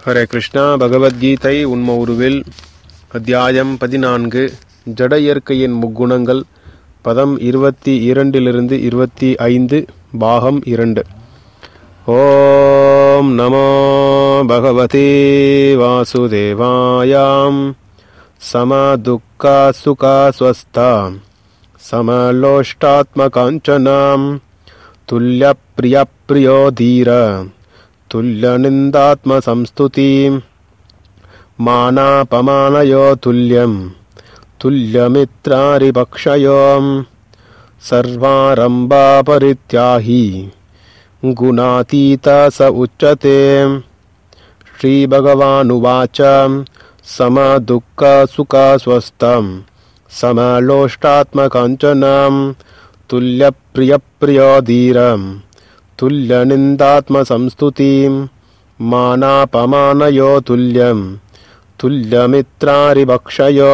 ஹரே கிருஷ்ணா பகவத்கீதை உண்ம உருவில் அத்தியாயம் பதினான்கு ஜட இயற்கையின் முக்குணங்கள் பதம் இருபத்தி இரண்டிலிருந்து இருபத்தி ஐந்து பாகம் இரண்டு ஓம் நமோ பகவதே வாசுதேவாயாம் சம துக்கா சுகா ஸ்வஸ்தா समलोष्टात्मकाञ्चनाम् तुल्यप्रियप्रियो धीर तुल्यनिन्दात्मसंस्तुतिम् मानापमानयो तुल्यम् तुल्यमित्रारिपक्षयो सर्वारम्भापरित्याही गुणातीत स उच्यते श्रीभगवानुवाच समदुःखसुखस्वस्थम् समलोष्टात्मकाञ्चनाम् तुल्यप्रियप्रियो धीरम् तुल्यनिन्दात्मसंस्तुतिम् मानापमानयो तुल्यम् तुल्यमित्रारिभक्षयो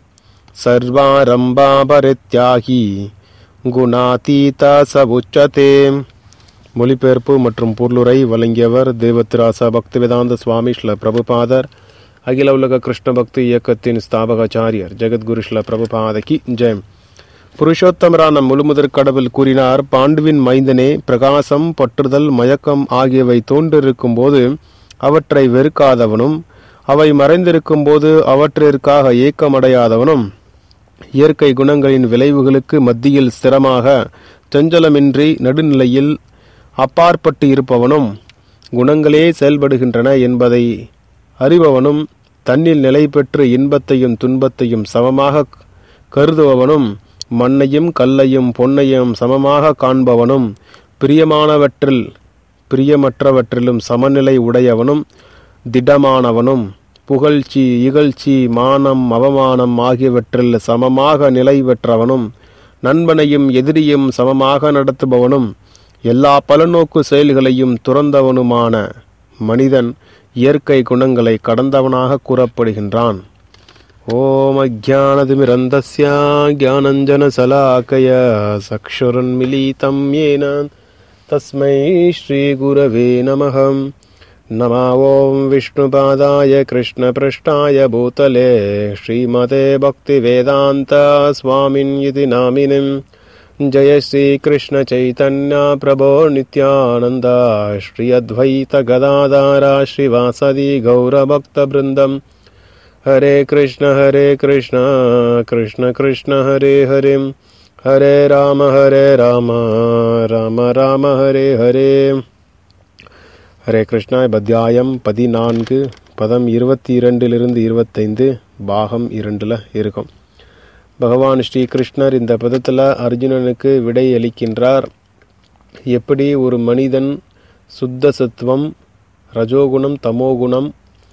सर्वारम्भापरित्यागी குணாதீத ச உச்சதே மொழிபெயர்ப்பு மற்றும் பொருளுரை வழங்கியவர் தேவத்திராச பக்திவேதாந்த சுவாமி ஸ்ல பிரபுபாதர் அகில உலக கிருஷ்ண பக்தி இயக்கத்தின் ஸ்தாபகாச்சாரியர் ஜெகத்குரு ஸ்ல பிரபுபாதகி ஜெயம் புருஷோத்தமரான முழுமுதற் கடவுள் கூறினார் பாண்டுவின் மைந்தனே பிரகாசம் பற்றுதல் மயக்கம் ஆகியவை தோன்றிருக்கும் போது அவற்றை வெறுக்காதவனும் அவை மறைந்திருக்கும் போது அவற்றிற்காக ஏக்கமடையாதவனும் இயற்கை குணங்களின் விளைவுகளுக்கு மத்தியில் ஸ்திரமாக சஞ்சலமின்றி நடுநிலையில் அப்பாற்பட்டு இருப்பவனும் குணங்களே செயல்படுகின்றன என்பதை அறிபவனும் தன்னில் நிலை பெற்று இன்பத்தையும் துன்பத்தையும் சமமாக கருதுபவனும் மண்ணையும் கல்லையும் பொன்னையும் சமமாக காண்பவனும் பிரியமானவற்றில் பிரியமற்றவற்றிலும் சமநிலை உடையவனும் திடமானவனும் புகழ்ச்சி இகழ்ச்சி மானம் அவமானம் ஆகியவற்றில் சமமாக நிலை பெற்றவனும் நண்பனையும் எதிரியும் சமமாக நடத்துபவனும் எல்லா பலநோக்கு செயல்களையும் துறந்தவனுமான மனிதன் இயற்கை குணங்களை கடந்தவனாக கூறப்படுகின்றான் ஓம் அஜானதிமிரந்தஸ்ய ஜானஞ்சனசலாக்கய சக்ஷுரன்மிலிதம் ஏன தஸ்மை ஸ்ரீகுரவே நமகம் नमा ॐ विष्णुपादाय कृष्णपृष्ठाय भूतले श्रीमते भक्तिवेदान्त स्वामिन् इति नामिनिम् जय श्रीकृष्णचैतन्य प्रभो नित्यानन्द श्री अद्वैतगदाधारा श्रीवासदि गौरभक्तवृन्दम् हरे कृष्ण हरे कृष्ण कृष्ण कृष्ण हरे हरिम् हरे राम हरे राम राम राम हरे हरे ஹரே கிருஷ்ணா அத்தியாயம் பதினான்கு பதம் இருபத்தி இரண்டிலிருந்து இருபத்தைந்து பாகம் இரண்டில் இருக்கும் பகவான் ஸ்ரீ கிருஷ்ணர் இந்த பதத்தில் அர்ஜுனனுக்கு விடை அளிக்கின்றார் எப்படி ஒரு மனிதன் சுத்த சத்துவம் ரஜோகுணம் தமோகுணம்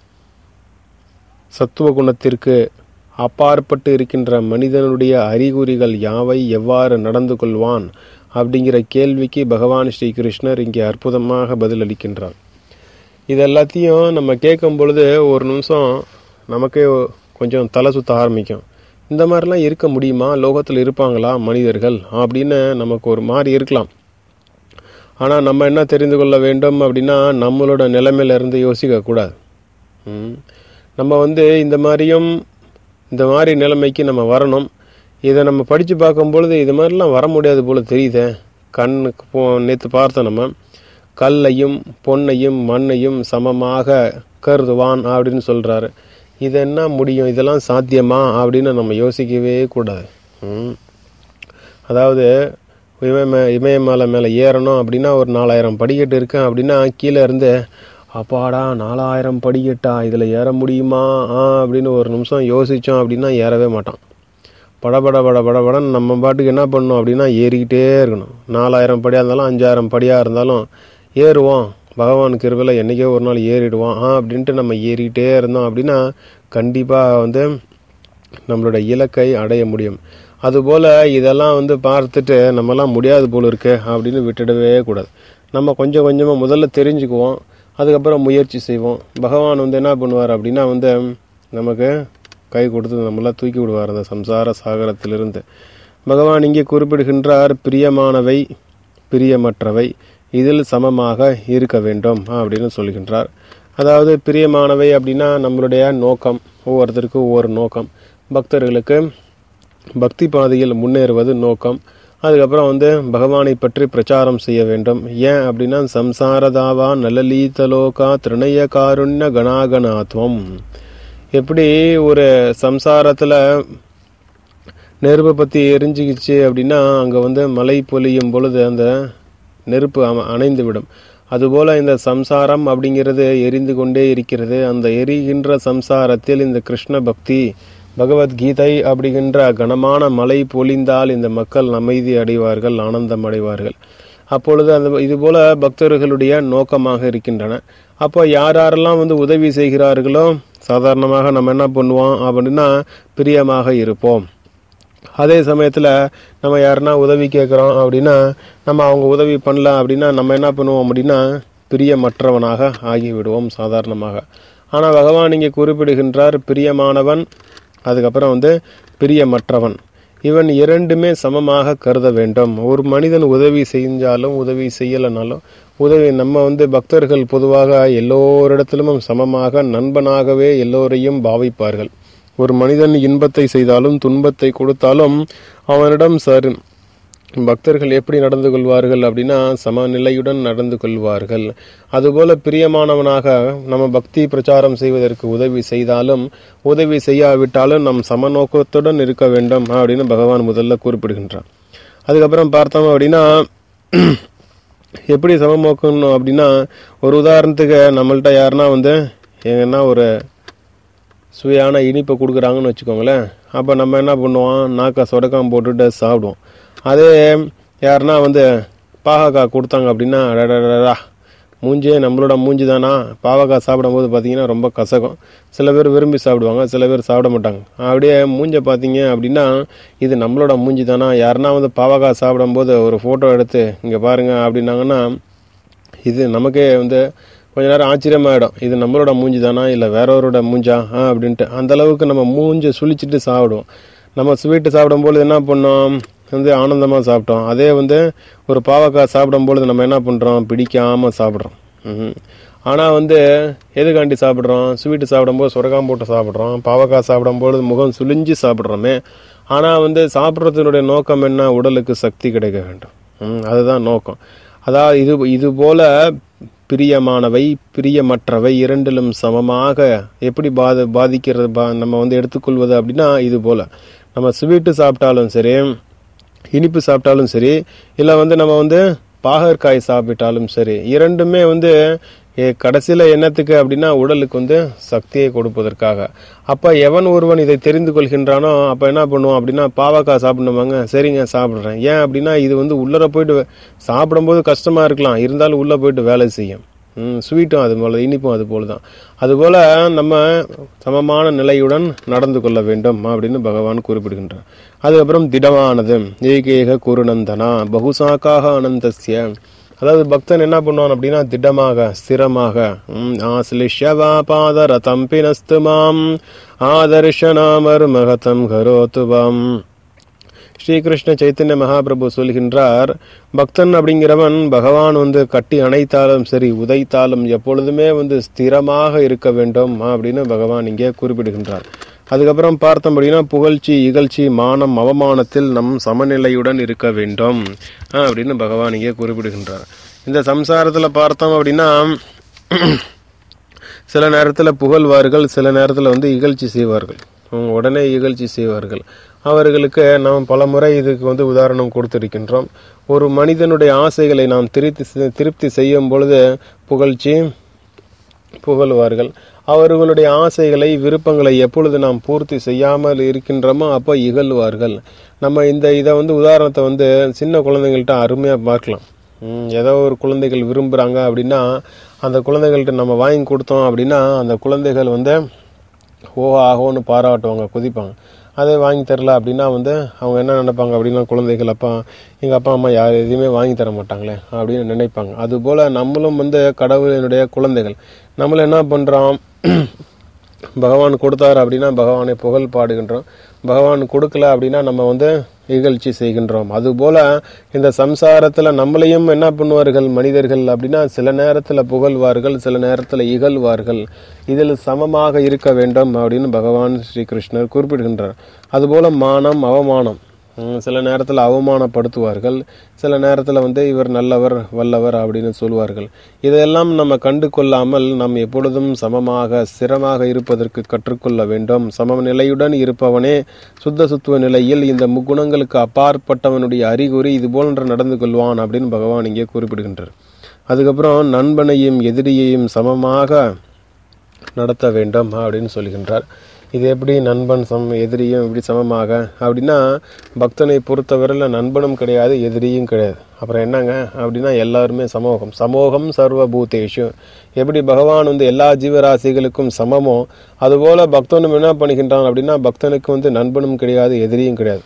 சத்துவகுணத்திற்கு அப்பாற்பட்டு இருக்கின்ற மனிதனுடைய அறிகுறிகள் யாவை எவ்வாறு நடந்து கொள்வான் அப்படிங்கிற கேள்விக்கு பகவான் ஸ்ரீ கிருஷ்ணர் இங்கே அற்புதமாக பதில் அளிக்கின்றார் இது எல்லாத்தையும் நம்ம கேட்கும் பொழுது ஒரு நிமிஷம் நமக்கே கொஞ்சம் தலை சுத்த ஆரம்பிக்கும் இந்த மாதிரிலாம் இருக்க முடியுமா லோகத்தில் இருப்பாங்களா மனிதர்கள் அப்படின்னு நமக்கு ஒரு மாதிரி இருக்கலாம் ஆனால் நம்ம என்ன தெரிந்து கொள்ள வேண்டும் அப்படின்னா நம்மளோட நிலைமையில இருந்து யோசிக்க கூடாது நம்ம வந்து இந்த மாதிரியும் இந்த மாதிரி நிலைமைக்கு நம்ம வரணும் இதை நம்ம படித்து பார்க்கும்பொழுது இது மாதிரிலாம் வர முடியாது போல தெரியுதே கண்ணுக்கு போ நேற்று பார்த்தோம் நம்ம கல்லையும் பொன்னையும் மண்ணையும் சமமாக கருதுவான் அப்படின்னு சொல்கிறாரு இது என்ன முடியும் இதெல்லாம் சாத்தியமா அப்படின்னு நம்ம யோசிக்கவே கூடாது அதாவது இமய இமயமலை மேலே ஏறணும் அப்படின்னா ஒரு நாலாயிரம் படிக்கட்டு இருக்கேன் அப்படின்னா கீழே இருந்து அப்பாடா நாலாயிரம் படிக்கட்டா இதில் ஏற முடியுமா ஆ அப்படின்னு ஒரு நிமிஷம் யோசித்தோம் அப்படின்னா ஏறவே மாட்டான் படபட பட படபடன்னு நம்ம பாட்டுக்கு என்ன பண்ணணும் அப்படின்னா ஏறிக்கிட்டே இருக்கணும் நாலாயிரம் படியாக இருந்தாலும் அஞ்சாயிரம் படியாக இருந்தாலும் ஏறுவோம் பகவான் கிருவில் என்றைக்கே ஒரு நாள் ஏறிடுவோம் ஆ அப்படின்ட்டு நம்ம ஏறிக்கிட்டே இருந்தோம் அப்படின்னா கண்டிப்பாக வந்து நம்மளோட இலக்கை அடைய முடியும் அதுபோல் இதெல்லாம் வந்து பார்த்துட்டு நம்மலாம் முடியாது போல இருக்கு அப்படின்னு விட்டுடவே கூடாது நம்ம கொஞ்சம் கொஞ்சமாக முதல்ல தெரிஞ்சுக்குவோம் அதுக்கப்புறம் முயற்சி செய்வோம் பகவான் வந்து என்ன பண்ணுவார் அப்படின்னா வந்து நமக்கு கை கொடுத்து நம்மளாம் தூக்கி விடுவார் அந்த சம்சார சாகரத்திலிருந்து பகவான் இங்கே குறிப்பிடுகின்றார் பிரியமானவை பிரியமற்றவை இதில் சமமாக இருக்க வேண்டும் அப்படின்னு சொல்கின்றார் அதாவது பிரியமானவை அப்படின்னா நம்மளுடைய நோக்கம் ஒவ்வொருத்தருக்கும் ஒவ்வொரு நோக்கம் பக்தர்களுக்கு பக்தி பாதையில் முன்னேறுவது நோக்கம் அதுக்கப்புறம் வந்து பகவானை பற்றி பிரச்சாரம் செய்ய வேண்டும் ஏன் அப்படின்னா சம்சாரதாவா நலலீதலோகா திருணய காருண்ய கணாகணாத்வம் எப்படி ஒரு சம்சாரத்தில் நெருப்பை பற்றி எரிஞ்சுக்கிச்சு அப்படின்னா அங்கே வந்து மழை பொழியும் பொழுது அந்த நெருப்பு அம- அணைந்து விடும் அதுபோல இந்த சம்சாரம் அப்படிங்கிறது எரிந்து கொண்டே இருக்கிறது அந்த எரிகின்ற சம்சாரத்தில் இந்த கிருஷ்ண பக்தி பகவத்கீதை அப்படிங்கின்ற கனமான மழை பொழிந்தால் இந்த மக்கள் அமைதி அடைவார்கள் ஆனந்தம் அடைவார்கள் அப்பொழுது அந்த இதுபோல பக்தர்களுடைய நோக்கமாக இருக்கின்றன அப்போ யார் யாரெல்லாம் வந்து உதவி செய்கிறார்களோ சாதாரணமாக நம்ம என்ன பண்ணுவோம் அப்படின்னா பிரியமாக இருப்போம் அதே சமயத்தில் நம்ம யாருன்னா உதவி கேட்குறோம் அப்படின்னா நம்ம அவங்க உதவி பண்ணல அப்படின்னா நம்ம என்ன பண்ணுவோம் அப்படின்னா பிரியமற்றவனாக ஆகிவிடுவோம் சாதாரணமாக ஆனால் பகவான் இங்கே குறிப்பிடுகின்றார் பிரியமானவன் அதுக்கப்புறம் வந்து பிரியமற்றவன் இவன் இரண்டுமே சமமாக கருத வேண்டும் ஒரு மனிதன் உதவி செஞ்சாலும் உதவி செய்யலைனாலும் உதவி நம்ம வந்து பக்தர்கள் பொதுவாக எல்லோரிடத்திலும் சமமாக நண்பனாகவே எல்லோரையும் பாவிப்பார்கள் ஒரு மனிதன் இன்பத்தை செய்தாலும் துன்பத்தை கொடுத்தாலும் அவனிடம் சரி பக்தர்கள் எப்படி நடந்து கொள்வார்கள் அப்படின்னா சமநிலையுடன் நடந்து கொள்வார்கள் அதுபோல பிரியமானவனாக நம்ம பக்தி பிரச்சாரம் செய்வதற்கு உதவி செய்தாலும் உதவி செய்யாவிட்டாலும் நம் சமநோக்கத்துடன் இருக்க வேண்டும் அப்படின்னு பகவான் முதல்ல குறிப்பிடுகின்றார் அதுக்கப்புறம் பார்த்தோம் அப்படின்னா எப்படி சமநோக்கணும் அப்படின்னா ஒரு உதாரணத்துக்கு நம்மள்ட்ட யாருன்னா வந்து எங்கன்னா ஒரு சுவையான இனிப்பை கொடுக்குறாங்கன்னு வச்சுக்கோங்களேன் அப்போ நம்ம என்ன பண்ணுவோம் நாக்கை சொடக்கம் போட்டுட்டு சாப்பிடுவோம் அதே யாருன்னா வந்து பாகக்காய் கொடுத்தாங்க அப்படின்னா அடடடடா மூஞ்சே நம்மளோட மூஞ்சி தானா பாவக்காய் சாப்பிடும்போது பார்த்தீங்கன்னா ரொம்ப கசக்கும் சில பேர் விரும்பி சாப்பிடுவாங்க சில பேர் சாப்பிட மாட்டாங்க அப்படியே மூஞ்சை பார்த்தீங்க அப்படின்னா இது நம்மளோட மூஞ்சி தானா யாருன்னா வந்து பாவக்காய் சாப்பிடும்போது ஒரு ஃபோட்டோ எடுத்து இங்கே பாருங்க அப்படின்னாங்கன்னா இது நமக்கே வந்து கொஞ்ச நேரம் ஆச்சரியமாயிடும் இது நம்மளோட மூஞ்சி தானா இல்லை வேறவரோட மூஞ்சா ஆ அப்படின்ட்டு அந்த அளவுக்கு நம்ம மூஞ்சை சுழிச்சிட்டு சாப்பிடுவோம் நம்ம ஸ்வீட்டு சாப்பிடும்போது என்ன பண்ணோம் வந்து ஆனந்தமாக சாப்பிட்டோம் அதே வந்து ஒரு பாவக்காய் சாப்பிடும்பொழுது நம்ம என்ன பண்ணுறோம் பிடிக்காமல் சாப்பிட்றோம் ம் ஆனால் வந்து எதுக்காண்டி சாப்பிட்றோம் ஸ்வீட்டு சாப்பிடும்போது சுரக்காம் போட்டு சாப்பிட்றோம் பாவக்காய் சாப்பிடும்போது முகம் சுளிஞ்சு சாப்பிட்றோமே ஆனால் வந்து சாப்பிட்றதுனுடைய நோக்கம் என்ன உடலுக்கு சக்தி கிடைக்க வேண்டும் ம், அதுதான் நோக்கம் அதாவது இது இது போல பிரியமானவை பிரியமற்றவை இரண்டிலும் சமமாக எப்படி பாத பாதிக்கிறது பா நம்ம வந்து எடுத்துக்கொள்வது அப்படின்னா இது போல நம்ம ஸ்வீட்டு சாப்பிட்டாலும் சரி இனிப்பு சாப்பிட்டாலும் சரி இல்லை வந்து நம்ம வந்து பாகற்காய் சாப்பிட்டாலும் சரி இரண்டுமே வந்து எ- கடைசியில என்னத்துக்கு அப்படின்னா உடலுக்கு வந்து சக்தியை கொடுப்பதற்காக அப்ப எவன் ஒருவன் இதை தெரிந்து கொள்கின்றானோ அப்ப என்ன பண்ணுவான் அப்படின்னா பாவக்காய் சாப்பிடணுமாங்க சரிங்க சாப்பிட்றேன் ஏன் அப்படின்னா இது வந்து உள்ளர போயிட்டு வே- சாப்பிடும்போது கஷ்டமா இருக்கலாம் இருந்தாலும் உள்ள போயிட்டு வேலை செய்யும் ம், ஸ்வீட்டும் அது போல இனிப்பும் அது போல தான் அதுபோல நம்ம சமமான நிலையுடன் நடந்து கொள்ள வேண்டும் அப்படின்னு பகவான் குறிப்பிடுகின்றார் அதுக்கப்புறம் திடமானது ஏகேக குருநந்தனா பகுசாக்காக அனந்தஸ்ய அதாவது பக்தன் என்ன பண்ணுவான் அப்படின்னா திடமாக ஸ்திரமாக ம், ஆஸ்லிஷ்யவா பாத ரதம் பினஸ்து மாம் ஆதர்ஷனாமர் மகதம் கரோத்துவம் ஸ்ரீகிருஷ்ண சைத்தன்ய மகாபிரபு சொல்கின்றார் பக்தன் அப்படிங்கிறவன் பகவான் வந்து கட்டி அணைத்தாலும் சரி உதைத்தாலும் எப்பொழுதுமே வந்து ஸ்திரமாக இருக்க வேண்டும் அப்படின்னு பகவான் இங்கே குறிப்பிடுகின்றார் அதுக்கப்புறம் பார்த்தோம் அப்படின்னா புகழ்ச்சி இகழ்ச்சி மானம் அவமானத்தில் நம் சமநிலையுடன் இருக்க வேண்டும் ஆஹ், அப்படின்னு பகவான் இங்கே குறிப்பிடுகின்றார் இந்த சம்சாரத்தில் பார்த்தோம் அப்படின்னா சில நேரத்தில் புகழ்வார்கள் சில நேரத்தில் வந்து இகழ்ச்சி செய்வார்கள் உம், உடனே இகழ்ச்சி செய்வார்கள் அவர்களுக்கு நாம் பல முறை இதுக்கு வந்து உதாரணம் கொடுத்திருக்கின்றோம் ஒரு மனிதனுடைய ஆசைகளை நாம் திருப்தி செ- திருப்தி செய்யும் பொழுது புகழ்ச்சி புகழ்வார்கள் அவர்களுடைய ஆசைகளை விருப்பங்களை எப்பொழுது நாம் பூர்த்தி செய்யாமல் இருக்கின்றோமோ அப்போ இகழ்வார்கள் நம்ம இந்த இதை வந்து உதாரணத்தை வந்து சின்ன குழந்தைங்கள்ட்ட அருமையாக பார்க்கலாம் ம், ஏதோ ஒரு குழந்தைகள் விரும்புகிறாங்க அப்படின்னா அந்த குழந்தைகள்ட்ட நம்ம வாங்கி கொடுத்தோம் அப்படின்னா அந்த குழந்தைகள் வந்து ஓ ஆகோன்னு பாராட்டுவாங்க குதிப்பாங்க அதே வாங்கி தரல அப்படின்னா வந்து அவங்க என்ன நினைப்பாங்க அப்படின்னா குழந்தைகள் அப்பா எங்கள் அப்பா அம்மா யார் எதையுமே வாங்கி தர மாட்டாங்களே அப்படின்னு நினைப்பாங்க அதுபோல் நம்மளும் வந்து கடவுளினுடைய குழந்தைகள் நம்மள என்ன பண்ணுறோம் பகவான் கொடுத்தார் அப்படின்னா பகவானை புகழ் பாடுகின்றோம் பகவான் கொடுக்கல அப்படின்னா நம்ம வந்து இகழ்ச்சி செய்கின்றோம் அதுபோல இந்த சம்சாரத்துல நம்மளையும் என்ன பண்ணுவார்கள் மனிதர்கள் அப்படின்னா சில நேரத்துல புகழ்வார்கள் சில நேரத்துல இகழ்வார்கள் இதில் சமமாக இருக்க வேண்டும் அப்படின்னு பகவான் ஸ்ரீ கிருஷ்ணர் குறிப்பிடுகின்றார் அதுபோல மானம் அவமானம் உம், சில நேரத்தில் அவமானப்படுத்துவார்கள் சில நேரத்தில் வந்து இவர் நல்லவர் வல்லவர் அப்படின்னு சொல்வார்கள் இதையெல்லாம் நம்ம கண்டு கொள்ளாமல் நாம் எப்பொழுதும் சமமாக ஸ்திரமாக இருப்பதற்கு கற்றுக்கொள்ள வேண்டும் சமநிலையுடன் இருப்பவனே சுத்த சுத்துவ நிலையில் இந்த முக்குணங்களுக்கு அப்பாற்பட்டவனுடைய அறிகுறி இது போன்ற நடந்து கொள்வான் அப்படின்னு பகவான் இங்கே குறிப்பிடுகின்றார் அதுக்கப்புறம் நண்பனையும் எதிரியையும் சமமாக நடத்த வேண்டும் அப்படின்னு சொல்கின்றார் இது எப்படி நண்பன் சம் எதிரியும் எப்படி சமமாக அப்படின்னா பக்தனை பொறுத்தவரையில் நண்பனும் கிடையாது எதிரியும் கிடையாது அப்புறம் என்னங்க அப்படின்னா எல்லாருமே சமூகம் சமூகம் சர்வபூதேஷு எப்படி பகவான் வந்து எல்லா ஜீவராசிகளுக்கும் சமமோ அதுபோல பக்தனும் என்ன பண்ணுகின்றான் அப்படின்னா பக்தனுக்கு வந்து நண்பனும் கிடையாது எதிரியும் கிடையாது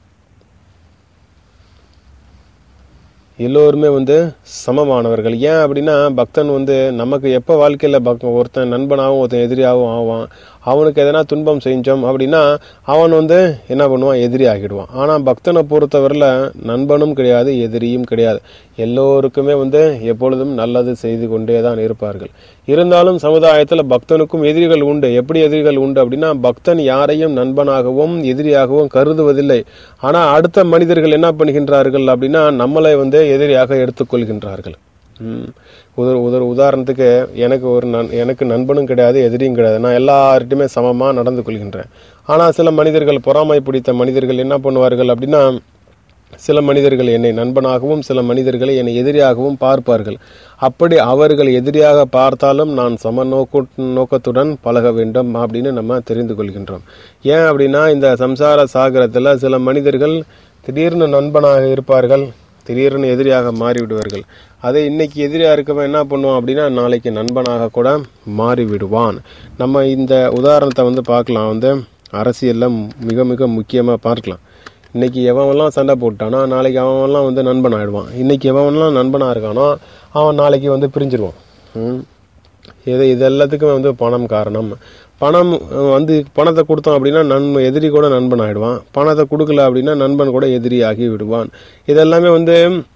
எல்லோருமே வந்து சமமானவர்கள் ஏன் அப்படின்னா பக்தன் வந்து நமக்கு எப்போ வாழ்க்கையில் பக் ஒருத்தன் நண்பனாகவும் ஒருத்தன் எதிரியாகவும் ஆவான் அவனுக்கு எதனா துன்பம் செஞ்சோம் அப்படின்னா அவன் வந்து என்ன பண்ணுவான் எதிரி ஆகிடுவான் ஆனால் பக்தனை பொறுத்தவரையில் நண்பனும் கிடையாது எதிரியும் கிடையாது எல்லோருக்குமே வந்து எப்பொழுதும் நல்லது செய்து கொண்டே தான் இருப்பார்கள் இருந்தாலும் சமுதாயத்தில் பக்தனுக்கும் எதிரிகள் உண்டு எப்படி எதிரிகள் உண்டு அப்படின்னா பக்தன் யாரையும் நண்பனாகவும் எதிரியாகவும் கருதுவதில்லை ஆனால் அடுத்த மனிதர்கள் என்ன பண்ணுகின்றார்கள் அப்படின்னா நம்மளை வந்து எதிரியாக எடுத்துக்கொள்கின்றார்கள் ம். உதர் உதர் உதாரணத்துக்கு எனக்கு ஒரு நன் எனக்கு நண்பனும் கிடையாது எதிரியும் கிடையாது நான் எல்லார்கிட்டையுமே சமமாக நடந்து கொள்கின்றேன் ஆனால் சில மனிதர்கள் பொறாமை பிடித்த மனிதர்கள் என்ன பண்ணுவார்கள் அப்படின்னா சில மனிதர்கள் என்னை நண்பனாகவும் சில மனிதர்களை என்னை எதிரியாகவும் பார்ப்பார்கள் அப்படி அவர்கள் எதிரியாக பார்த்தாலும் நான் சம நோக்கு நோக்கத்துடன் பழக வேண்டும் அப்படின்னு நம்ம தெரிந்து கொள்கின்றோம் ஏன் அப்படின்னா இந்த சம்சார சாகரத்தில் சில மனிதர்கள் திடீர்னு நண்பனாக இருப்பார்கள் திடீர்னு எதிரியாக மாறிவிடுவார்கள் அதை இன்னைக்கு எதிரியா இருக்கவன் என்ன பண்ணுவான் அப்படின்னா நாளைக்கு நண்பனாக கூட மாறிவிடுவான் நம்ம இந்த உதாரணத்தை வந்து பார்க்கலாம் வந்து அரசியல்ல மிக மிக முக்கியமா பார்க்கலாம் இன்னைக்கு எவன்லாம் சண்டை போட்டானோ நாளைக்கு அவன்லாம் வந்து நண்பன் ஆயிடுவான் இன்னைக்கு எவன்லாம் நண்பனா இருக்கானோ அவன் நாளைக்கு வந்து பிரிஞ்சிருவான் ம். இது இது எல்லாத்துக்குமே வந்து பணம் காரணம் பணம் அஹ், வந்து பணத்தை கொடுத்தோம் அப்படின்னா நண்பன் எதிரி கூட நண்பன் ஆயிடுவான் பணத்தை கொடுக்கல அப்படின்னா நண்பன் கூட எதிரி ஆகி விடுவான் இதெல்லாமே வந்து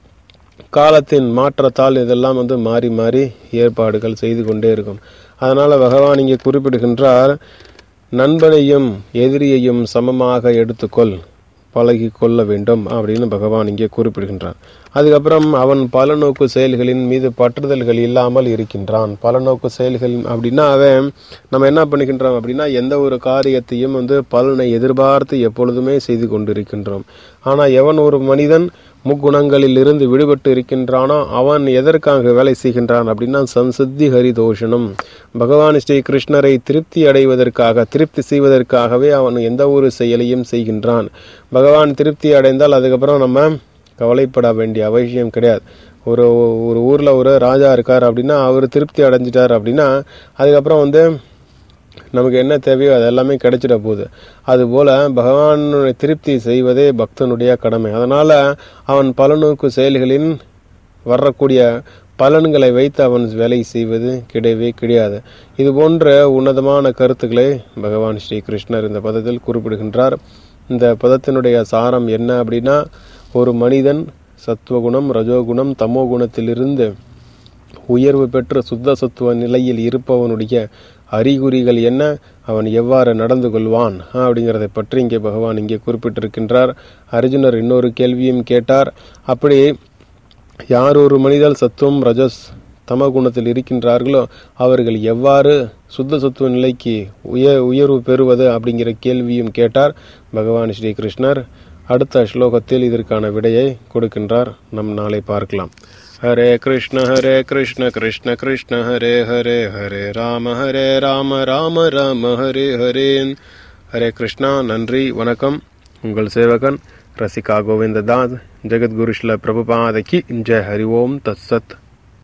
காலத்தின் மாற்றத்தால் இதெல்லாம் வந்து மாறி மாறி ஏற்பாடுகள் செய்து கொண்டே இருக்கும் அதனால பகவான் இங்கே குறிப்பிடுகின்றார் நண்பனையும் எதிரியையும் சமமாக எடுத்துக்கொள் பழகி கொள்ள வேண்டும் அப்படின்னு பகவான் இங்கே குறிப்பிடுகின்றார் அதுக்கப்புறம் அவன் பலநோக்கு செயல்களின் மீது பற்றுதல்கள் இல்லாமல் இருக்கின்றான் பலநோக்கு செயல்கள் அப்படின்னா அவன் நம்ம என்ன பண்ணுகின்றோம் அப்படின்னா எந்த ஒரு காரியத்தையும் வந்து பலனை எதிர்பார்த்து எப்பொழுதுமே செய்து கொண்டிருக்கின்றோம் ஆனா எவன் ஒரு மனிதன் முக்குணங்களில் இருந்து விடுபட்டு இருக்கின்றானோ அவன் எதற்காக வேலை செய்கின்றான் அப்படின்னா சம்சித்தி ஹரிதோஷனம் பகவான் ஸ்ரீ கிருஷ்ணரை திருப்தி அடைவதற்காக திருப்தி செய்வதற்காகவே அவன் எந்த ஒரு செயலையும் செய்கின்றான் பகவான் திருப்தி அடைந்தால் அதுக்கப்புறம் நம்ம கவலைப்பட வேண்டிய அவசியம் கிடையாது ஒரு ஒரு ஊர்ல ஒரு ராஜா இருக்கார் அப்படின்னா அவர் திருப்தி அடைஞ்சிட்டார் அப்படின்னா அதுக்கப்புறம் வந்து நமக்கு என்ன தேவையோ அது எல்லாமே கிடைச்சிட போகுது அதுபோல பகவானுடைய திருப்தி செய்வதே பக்தனுடைய கடமை அதனால அவன் பலநோக்கு செயல்களின் வரக்கூடிய பலன்களை வைத்து அவன் வேலை செய்வது கிடையவே கிடையாது இது போன்ற உன்னதமான கருத்துக்களை பகவான் ஸ்ரீ கிருஷ்ணர் இந்த பதத்தில் குறிப்பிடுகின்றார் இந்த பதத்தினுடைய சாரம் என்ன அப்படின்னா ஒரு மனிதன் சத்துவகுணம் ரஜோகுணம் தமோ குணத்திலிருந்து உயர்வு பெற்ற சுத்த சத்துவ நிலையில் இருப்பவனுடைய அறிகுறிகள் என்ன அவன் எவ்வாறு நடந்து கொள்வான் அப்படிங்கிறதை பற்றி இங்கே பகவான் இங்கே குறிப்பிட்டிருக்கின்றார் அர்ஜுனர் இன்னொரு கேள்வியும் கேட்டார் அப்படி யார் ஒரு மனிதர் சத்துவம் ரஜஸ் தம குணத்தில் இருக்கின்றார்களோ அவர்கள் எவ்வாறு சுத்த சத்துவ நிலைக்கு உய உயர்வு பெறுவது அப்படிங்கிற கேள்வியும் கேட்டார் பகவான் ஸ்ரீ கிருஷ்ணர் அடுத்த ஸ்லோகத்தில் இதற்கான விடையை கொடுக்கின்றார் நம் நாளை பார்க்கலாம் ஹரே கிருஷ்ண ஹரே கிருஷ்ண கிருஷ்ண கிருஷ்ண ஹரே ஹரே ஹரே ராம ஹரே ராம ராம ராம ஹரே ஹரே ஹரே கிருஷ்ணா நன்றி வணக்கம் உங்கள் சேவகன் ரசிகா கோவிந்ததாஸ் ஜெகத்குரு ஸ்ல பிரபுபாதகி ஜெய் ஹரி ஓம் தத் சத்